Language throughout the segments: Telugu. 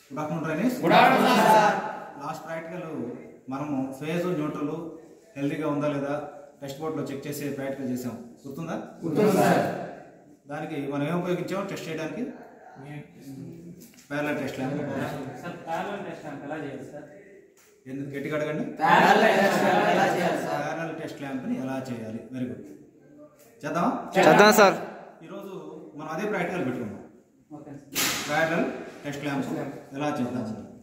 Good afternoon trainees good afternoon sir last practical మనము ఫేజ్ న్యూట్రల్ హెల్తీగా ఉందా లేదా టెస్ట్ బోర్డ్లో చెక్ చేసే ప్రాక్టికల్ చేసాం గుర్తుందా గుర్తుంది సార్ దానికి మనం ఏం ఉపయోగించాం టెస్ట్ చేయడానికి parallel test lamp sir parallel test అంటే ఎలా చేయాలి సార్ ఎందుకు గట్టిగా అడగండి ప్యారల్ టెస్ట్ ఎలా చేయాలి సార్ ప్యారల టెస్ట్ ల్యాంప్ని ఎలా చేయాలి వెరీ గుడ్ చేద్దామా చేద్దాం సార్ ఈరోజు మనం అదే ప్రాక్టికల్ పెట్టుకున్నాం ఓకే ప్యారలల్ టెస్ట్ ల్యాంప్స్ ఎలా చేద్దాం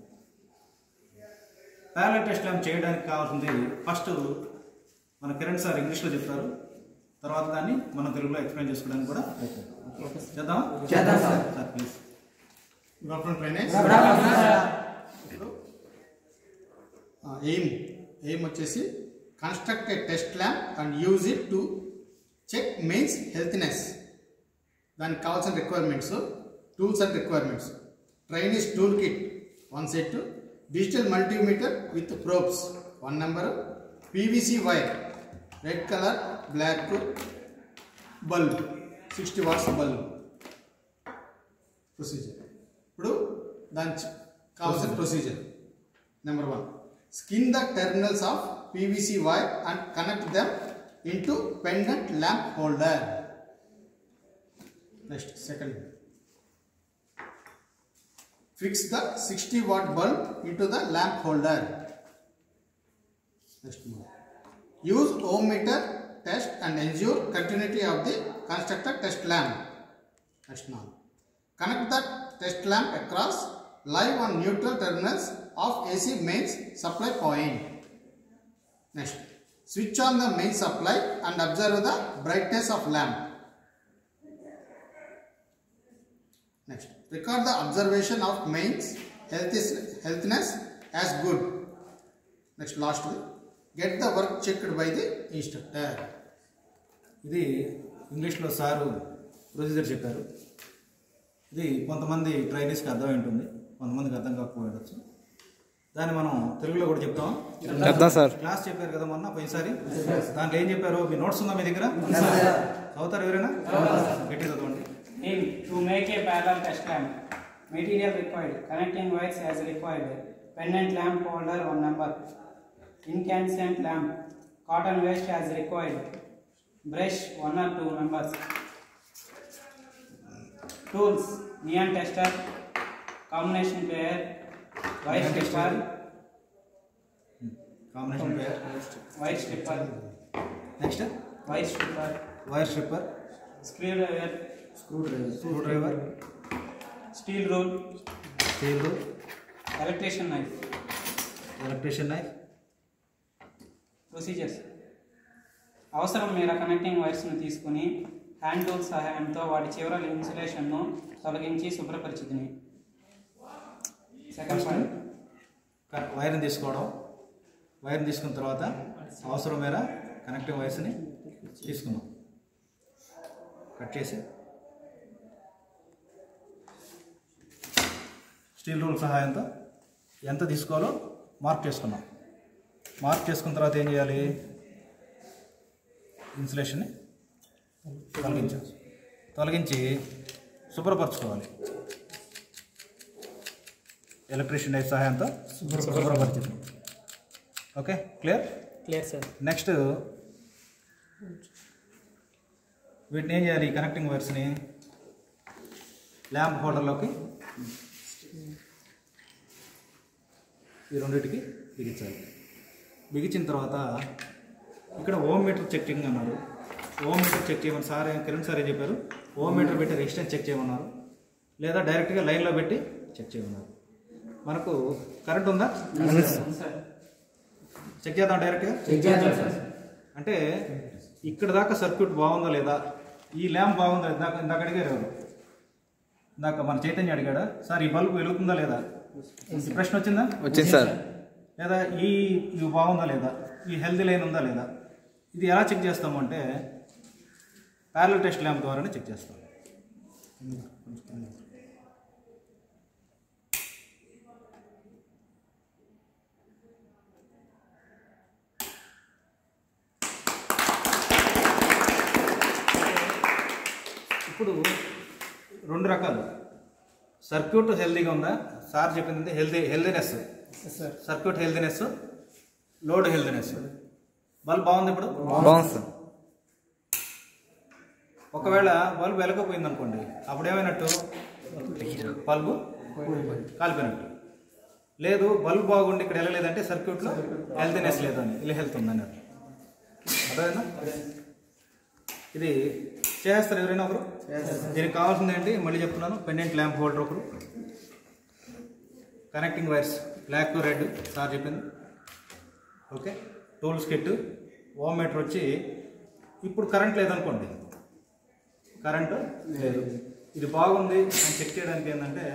ప్యారలల్ టెస్ట్ ల్యాంప్ చేయడానికి కావాల్సింది ఫస్ట్ మన కిరణ్ సార్ ఇంగ్లీష్లో చెప్తారు తర్వాత దాన్ని మనం తెలుగులో ఎక్స్ప్లెయిన్ చేసుకోవడానికి కూడా ప్రయత్నిద్దాం. చేద్దాం చేద్దాం sir. Sir please good afternoon trainers good afternoon sir ఇప్పుడు ఎయిమ్ ఎయిమ్ వచ్చేసి construct a test lamp and use it to check mains healthness దానికి కావాల్సిన requirements tools and requirements trainees tool kit one set digital multimeter with probes one number PVC wire red colour black bulb sixty watts bulb procedure ఇప్పుడు దాని చ- కావాల్సిన procedure number one skin the terminals of PVC wire and connect them into pendant lamp holder next second fix the sixty watt bulb into the lamp holder next use ohm meter test and ensure continuity of the constructor test lamp next నాలుగు Connect the test lamp across live on neutral terminals of AC mains supply point. Next, switch on the main supply and observe the brightness of lamp. Next, record the observation of mains health healthiness as good. Next, lastly, get the work checked by the instructor. ఇది ఇంగ్లీష్లో సారు ప్రొసీజర్ చెప్పారు ఇది కొంతమంది ట్రైనీస్కి అర్థమై ఉంటుంది కొంతమందికి అర్థం కాకపోయి ఉండొచ్చు దాన్ని మనం తెలుగులో కూడా చెప్తాం చెప్తాం సార్ క్లాస్ చెప్పారు కదా మొన్న పోయినసారి దాంట్లో ఏం చెప్పారు మీ నోట్స్ ఉందా మీ దగ్గర చదువుతారు ఎవరైనా గట్టి చదవండి Aim to make a parallel test lamp. Material required. Connecting wires as required. Pendant lamp holder one number. Incandescent lamp. Cotton waste as required. Brush one or two numbers. Tools. Neon tester. Combination pair. Wire Neon stripper. tester. Combination pair Wire stripper. Next Wire stripper. Wire stripper Screwdriver. Screwdriver screwdriver Steel rule. Steel Electrician knife. Electrician knife procedures అవసరం మేర కనెక్టింగ్ వైర్స్ను తీసుకుని హ్యాండ్ టూల్ సహాయంతో వాటి చివరల ఇన్సులేషన్ను తొలగించి శుభ్రపరిచితిని సెకండ్ పాయింట్ వైర్ని తీసుకోవడం వైర్ని తీసుకున్న తర్వాత అవసరం మేర కనెక్టింగ్ వైర్స్ని తీసుకున్నాం కట్ చేసి స్టీల్ రూల్ సహాయంతో ఎంత తీసుకోవాలో మార్క్ చేసుకున్నాం మార్క్ చేసుకున్న తర్వాత ఏం చేయాలి ఇన్సులేషన్ని తొలగించాలి తొలగించి శుభ్రపరచుకోవాలి ఎలక్ట్రిషియన్ నైఫ్ సహాయంతో శుభ్రపరిచింది okay clear clear sir next వీటిని ఏం చేయాలి ఈ కనెక్టింగ్ వైర్స్ని ల్యాంప్ హోల్డర్లోకి ఈ రెండింటికి బిగించాలి బిగించిన తర్వాత ఇక్కడ ఓమ్ మీటర్ చెకింగ్ అన్నారు ఓమ్ మీటర్ చెక్ చేయమని సార్ ఏం- కిరణ్ సార్ ఏం చెప్పారు ఓమ్ మీటర్ పెట్టి రెసిస్టెన్స్ చెక్ చేయమన్నారు లేదా డైరెక్ట్గా లైన్లో పెట్టి చెక్ చేయమన్నారు మనకు కరెంట్ ఉందా సార్ చెక్ చేద్దాం డైరెక్ట్గా చెక్ చేద్దాం సార్ అంటే ఇక్కడ దాకా సర్క్యూట్ బాగుందా లేదా ఈ ల్యాంప్ బాగుందా ఇందాక ఇందాక అడిగారు ఎవరు ఇందాక మన చైతన్య అడిగాడా సార్ ఈ బల్బ్ వెలుగుతుందా లేదా ఈ ప్రశ్న వచ్చిందా వచ్చింది సార్ లేదా ఈ ఇవి బాగుందా లేదా ఈ హెల్తీ లైన్ ఉందా లేదా ఇది ఎలా చెక్ చేస్తాము అంటే ప్యారల్ టెస్ట్ ల్యాంప్ ద్వారానే చెక్ చేస్తాం ఇప్పుడు రెండు రకాలు సర్క్యూట్ హెల్దీగా ఉందా సార్ చెప్పింది healthy healthiness sir circuit healthiness load healthiness bulb బాగుంది ఇప్పుడు బాగుంది సార్ ఒకవేళ బల్బ్ వెలకపోయింది అనుకోండి అప్పుడు ఏమైనట్టు బల్బు కాలిపోయినట్టు లేదు బల్బ్ బాగుండి ఇక్కడ వెళ్ళలేదంటే సర్క్యూట్లో హెల్తీనెస్ లేదు అని ఇలా హెల్త్ ఉందని అర్థం. అర్థమైందా ఇది చేస్తారు ఎవరైనా ఒకరు దీనికి కావాల్సింది ఏంటి మళ్ళీ చెప్తున్నాను పెండెంట్ ల్యాంప్ హోల్డర్ ఒకరు connecting wires black to red sir చెప్పింది okay tools kit ohm meter వచ్చి ఇప్పుడు కరెంట్ లేదనుకోండి కరెంటు లేదు ఇది బాగుంది అని చెక్ చేయడానికి ఏంటంటే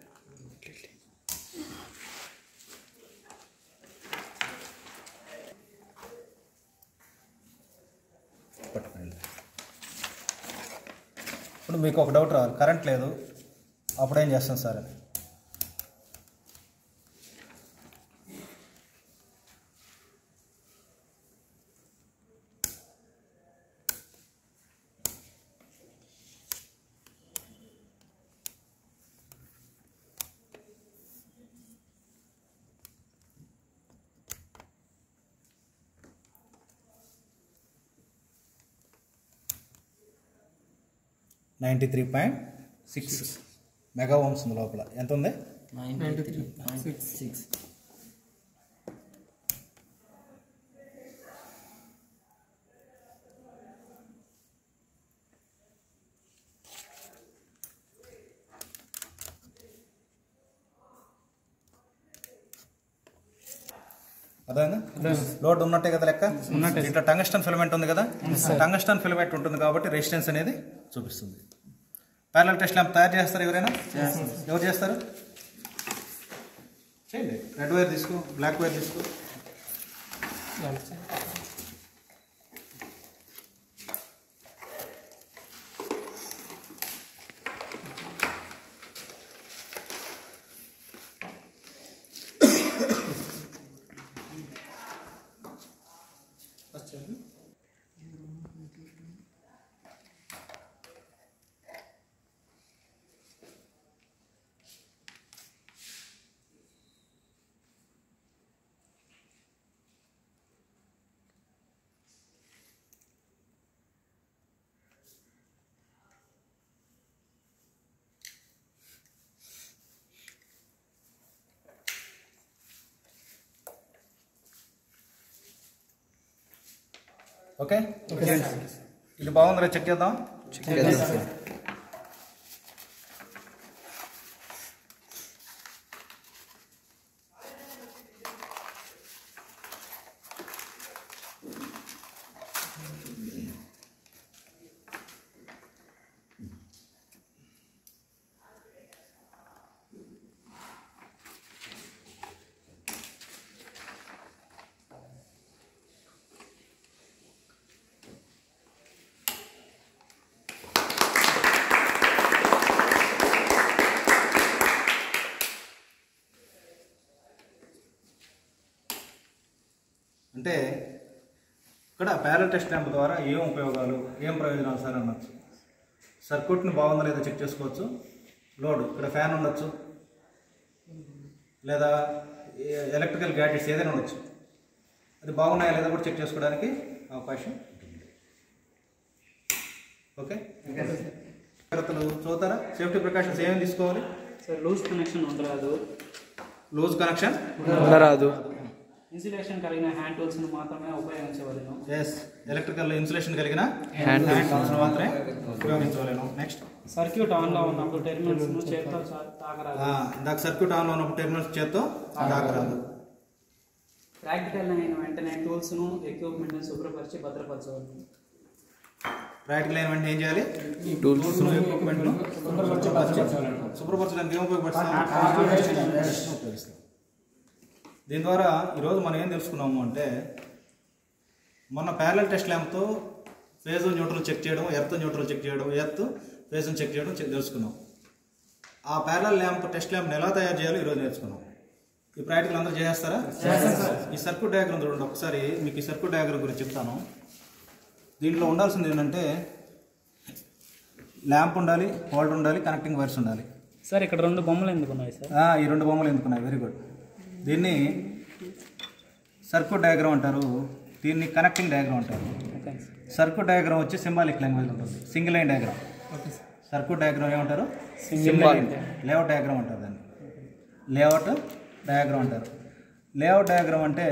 పట్టుకోండి ఇప్పుడు మీకు ఒక డౌట్ రావాలి కరెంట్ లేదు అప్పుడు ఏం చేస్తాం సార్ అని ninety three point six mega ohms ఉంది లోపల ఎంత ఉంది నైన్టీ త్రీ పాయింట్ సిక్స్ అదేనా లోడ్ ఉన్నట్టే కదా లెక్క ఉన్నట్టే ఇట్లా టంగస్టన్ ఫిలమెంట్ ఉంది కదా టంగస్టన్ ఫిలమెంట్ ఉంటుంది కాబట్టి రెసిస్టెన్స్ అనేది చూపిస్తుంది ప్యారల్ టెస్ట్ ల్యాంప్ తయారు చేస్తారు ఎవరైనా ఎవరు చేస్తారు చేయండి రెడ్ వైర్ తీసుకో బ్లాక్ వైర్ తీసుకో ఓకే ఇది బాగుందిరా చెక్ చేద్దాం అంటే ఇక్కడ ప్యారల్ టెస్ట్ ల్యాంప్ ద్వారా ఏం ఉపయోగాలు ఏం ప్రయోజనాలు సార్ అనొచ్చు సర్క్యూట్ని బాగుందా లేదా చెక్ చేసుకోవచ్చు లోడ్ ఇక్కడ ఫ్యాన్ ఉండొచ్చు లేదా ఎలక్ట్రికల్ గ్యాడ్జెట్స్ ఏదైనా ఉండొచ్చు అది బాగున్నాయా లేదా కూడా చెక్ చేసుకోవడానికి అవకాశం ఉంటుంది ఓకే జాగ్రత్తలు చూతారా సేఫ్టీ ప్రికాషన్స్ ఏమేమి తీసుకోవాలి సార్ లూజ్ కనెక్షన్ ఉండరాదు లూజ్ కనెక్షన్ ఉండరాదు ఇన్సులేషన్ కలిగిన హ్యాండ్ టూల్స్ను మాత్రమే ఉపయోగించవలను ఎస్ ఎలక్ట్రికల్ ఇన్సులేషన్ కలిగిన Hand హ్యాండ్ టూల్స్ మాత్రమే ఉపయోగించవలేను నెక్స్ట్ సర్క్యూట్ ఆన్లో ఉన్నప్పుడు టెర్మినల్స్ను చేతితో చా- తాకరాదు ఇందాక సర్క్యూట్ ఆన్లో ఉన్నప్పుడు టెర్మినల్స్ చేత్తో తాకరాదు ప్రాక్టికల్ అయిన వెంటనే టూల్స్ను ఎక్విప్మెంట్ను శుభ్రపరిచి భద్రపరచవలను ప్రాక్టికల్ అయిన వెంటనే ఏం చేయాలి టూల్స్ ఎక్విప్మెంట్ను శుభ్రపరచడానికి ఏం ఉపయోగపడుతుంది ఉపయోగిస్తాం దీని ద్వారా ఈరోజు మనం ఏం తెలుసుకున్నాము అంటే మొన్న ప్యారల్ టెస్ట్ ల్యాంప్తో ఫేజ్ న్యూట్రల్ చెక్ చేయడం ఎర్త్ న్యూట్రల్ చెక్ చేయడం ఎర్త్ ఫేజ్ చెక్ చేయడం చెక్ తెలుసుకున్నాం ఆ ప్యారల్ ల్యాంప్ టెస్ట్ ల్యాంప్ని ఎలా తయారు చేయాలో ఈరోజు నేర్చుకున్నాం ఈ ప్రాక్టికల్ అందరూ చేసేస్తారా ఈ సర్క్యూట్ డయాగ్రామ్ చూడండి ఒకసారి మీకు ఈ సర్క్యూట్ డయాగ్రామ్ గురించి చెప్తాను దీంట్లో ఉండాల్సింది ఏంటంటే ల్యాంప్ ఉండాలి హోల్డర్ ఉండాలి కనెక్టింగ్ వైర్స్ ఉండాలి సార్ ఇక్కడ రెండు బొమ్మలు ఎందుకు ఉన్నాయి సార్ ఆ, ఈ రెండు బొమ్మలు ఎందుకున్నాయి వెరీ గుడ్ దీన్ని సర్క్యూట్ డయాగ్రామ్ అంటారు దీన్ని కనెక్టింగ్ డయాగ్రామ్ అంటారు ఓకే సర్క్యూట్ డయాగ్రామ్ వచ్చి సింబాలిక్ లాంగ్వేజ్ ఉంటుంది single line diagram okay sir circuit diagram ఏమంటారు Single లైన్ లేఅవుట్ డయాగ్రామ్ అంటారు దాన్ని లేఅవుట్ డయాగ్రామ్ అంటారు లేఅవుట్ డయాగ్రామ్ అంటే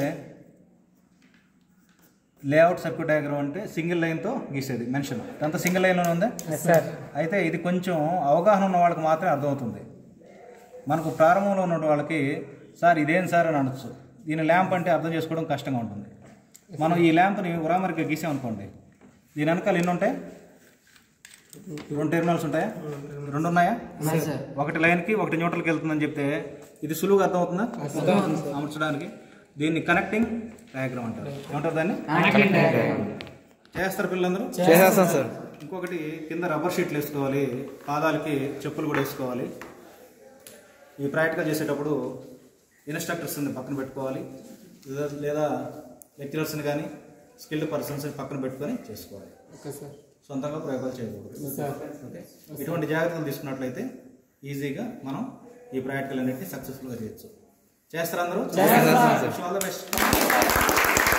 లేఅవుట్ సర్క్యూట్ డయాగ్రామ్ అంటే సింగిల్ లైన్తో గీసేది మెన్షన్ అంతా సింగిల్ లైన్లోనే ఉందా సార్ అయితే ఇది కొంచెం అవగాహన ఉన్న వాళ్ళకి మాత్రమే అర్థమవుతుంది మనకు ప్రారంభంలో ఉన్న వాళ్ళకి సార్ ఇదేం సార్ అని అనొచ్చు దీని ల్యాంప్ అంటే అర్థం చేసుకోవడం కష్టంగా ఉంటుంది మనం ఈ ల్యాంప్ని ఉరామరిగా గీసామనుకోండి దీని వెనకాల ఎన్ని ఉంటాయి రెండు టెర్మినల్స్ ఉంటాయా రెండు ఉన్నాయా ఒకటి లైన్కి ఒకటి న్యూట్రల్కి వెళ్తుందని చెప్తే ఇది సులువుగా అర్థమవుతుందా అమర్చడానికి దీన్ని కనెక్టింగ్ డయాగ్రామ్ అంటారు ఏమంటారు దాన్ని చేస్తారు పిల్లలందరూ చేసేస్తాం సార్ ఇంకొకటి కింద రబ్బర్ షీట్లు వేసుకోవాలి పాదాలకి చెప్పులు కూడా వేసుకోవాలి ఈ ప్రాక్టికల్ చేసేటప్పుడు ఇన్స్ట్రక్టర్స్ని పక్కన పెట్టుకోవాలి లేదా- లేదా లెక్చరర్స్ని కానీ స్కిల్డ్ పర్సన్స్ని పక్కన పెట్టుకొని చేసుకోవాలి ఓకే సార్ సొంతంగా ప్రయోగాలు చేయకూడదు సార్ ఓకే ఇటువంటి జాగ్రత్తలు తీసుకున్నట్లయితే ఈజీగా మనం ఈ ప్రాక్టికల్ అన్నింటినీ సక్సెస్ఫుల్గా చేయొచ్చు చేస్తారు అందరూ ఆల్ ద బెస్ట్